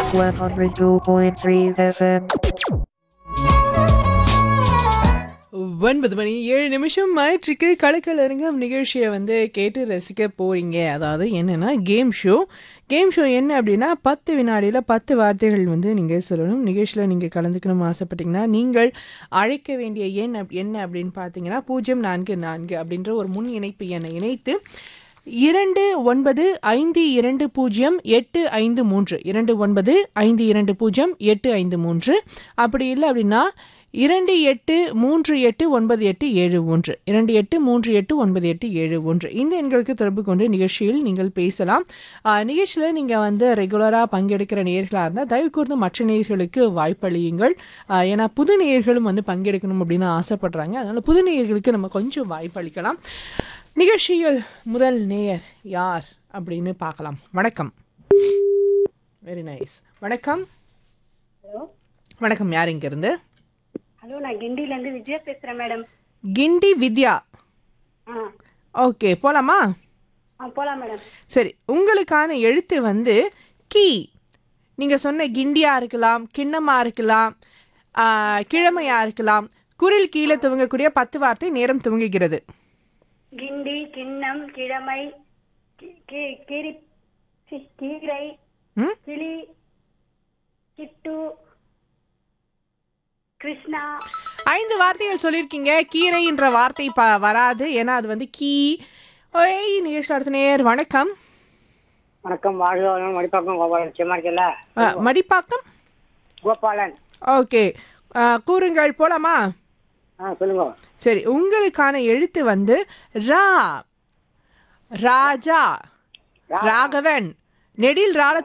102.3 FM. ஒன்பது மணி ஏழு நிமிஷம் ஆயிற்றுக்கு கலக்கலரங்கம் நிகழ்ச்சியை வந்து கேட்டு ரசிக்க போறீங்க அதாவது என்னன்னா கேம் ஷோ கேம் ஷோ என்ன அப்படின்னா பத்து வினாடியில் பத்து வார்த்தைகள் வந்து நீங்கள் சொல்லணும் நிகழ்ச்சியில் நீங்கள் கலந்துக்கணும் ஆசைப்பட்டீங்கன்னா நீங்கள் அழைக்க வேண்டிய எண் அப்- என்ன அப்படின்னு பார்த்தீங்கன்னா பூஜ்ஜியம் நான்கு நான்கு அப்படின்ற ஒரு முன் இணைப்பு எண்ணை இணைத்து இரண்டு ஒன்பது ஐந்து இரண்டு பூஜ்ஜியம் எட்டு ஐந்து மூன்று இரண்டு ஒன்பது ஐந்து இரண்டு பூஜ்ஜியம் எட்டு ஐந்து மூன்று அப்படி இல்லை அப்படின்னா இரண்டு எட்டு மூன்று எட்டு ஒன்பது எட்டு ஏழு ஒன்று இரண்டு எட்டு மூன்று எட்டு ஒன்பது எட்டு ஏழு ஒன்று இந்த எண்களுக்கு தொடர்பு கொண்டு நிகழ்ச்சியில் நீங்கள் பேசலாம் ஆஹ், நிகழ்ச்சியில் நீங்கள் வந்து ரெகுலராக பங்கெடுக்கிற நேர்களாக இருந்தால் தயவு கூர்ந்து மற்ற நேயர்களுக்கு வாய்ப்பளியுங்கள் ஆஹ், ஏன்னா புது நேயர்களும் வந்து பங்கெடுக்கணும் அப்படின்னு ஆசைப்படுறாங்க அதனால் புது நேயர்களுக்கு நம்ம கொஞ்சம் வாய்ப்பளிக்கலாம் நிகழ்ச்சியில் முதல் நேயர் யார் அப்படின்னு பார்க்கலாம் வணக்கம் வெரி நைஸ் வணக்கம் ஹலோ வணக்கம் யார் இங்கேருந்து ஹலோ நான் கிண்டில இருந்து விஜயா பேசுறேன் மேடம் கிண்டி வித்யா ஆ ஓகே போலாமா ஆ போலாம் மேடம் சரி உங்களுக்கான எழுத்து வந்து கீ நீங்கள் சொன்ன கிண்டியா இருக்கலாம் கிண்ணமா இருக்கலாம் ஆ, கிழமையா இருக்கலாம் குரில் கீழே துவங்கக்கூடிய பத்து வார்த்தை நேரம் துவங்குகிறது கிண்டி கிண்ணம் கிழமை கி- கி- கிரி சி, கீரை ம் கிளி கிட்டு கிருஷ்ணா ஐந்து வார்த்தைகள் சொல்லியிருக்கீங்க கீரைன்ற வார்த்தை ப வராது ஏன்னா அது வந்து கீ ஒய் நிகழ்ச்சி அடுத்த நேர் வணக்கம் வணக்கம் வாழ்க வளமுடன் மடிப்பாக்கம் கோபாலன் நிச்சயமா இருக்கல ஆ, மடிப்பாக்கம் கோபாலன் ஓகே ஆ, கூறுங்கள் போலாமா ஆ சொல்லுங்க சரி உங்களுக்கான எழுத்து வந்து ரா ராஜா ராகவன் நெடில் ரால